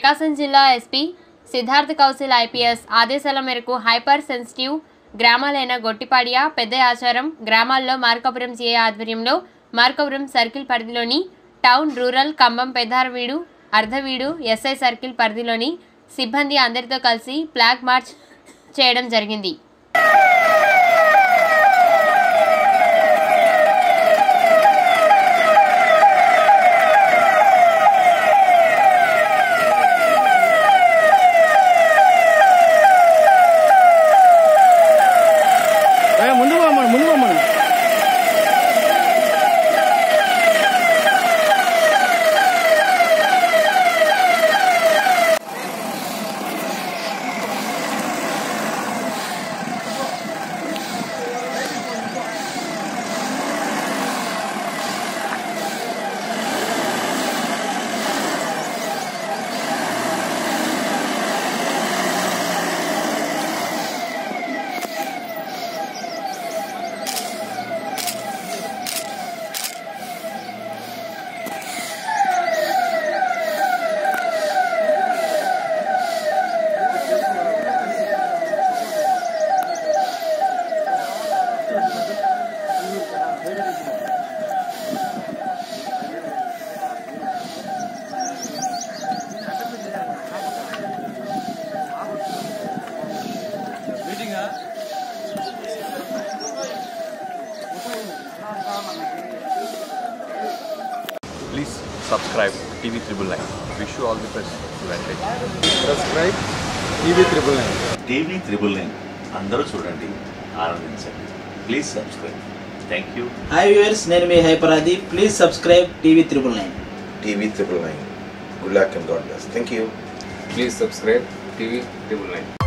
ప్రకాశం జిల్లా SP Siddharth Kaushal IPS ఆదేశాల మేరకు హైపర్ సెన్సిటివ్ గ్రామాలైన గొట్టిపాడియ పెద్ద ఆచారం గ్రామాల్లో మార్కాపురం సిఐ ఆధ్వర్యంలో మార్కాపురం సర్కిల్ పరిధిలోని town rural Khammam Peddaraveedu Ardhaveedu SI circle పరిధిలోని సిబ్బంది అందరితో కలిసి ఫ్లాగ్ మార్చ్ చేయడం జరిగింది ఏ, ముందు పోమ్మను ముందు పోమ్మను Please subscribe TV Triple Nine. Wish you all the best. Advantage. Subscribe TV triple nine TV triple nine అందరూ చూడండి ఆనందించండి please subscribe thank you hi viewers నేను మీ హైపరాది please subscribe TV triple nine TV triple nine. Good luck and God bless. Thank you. Please subscribe TV triple nine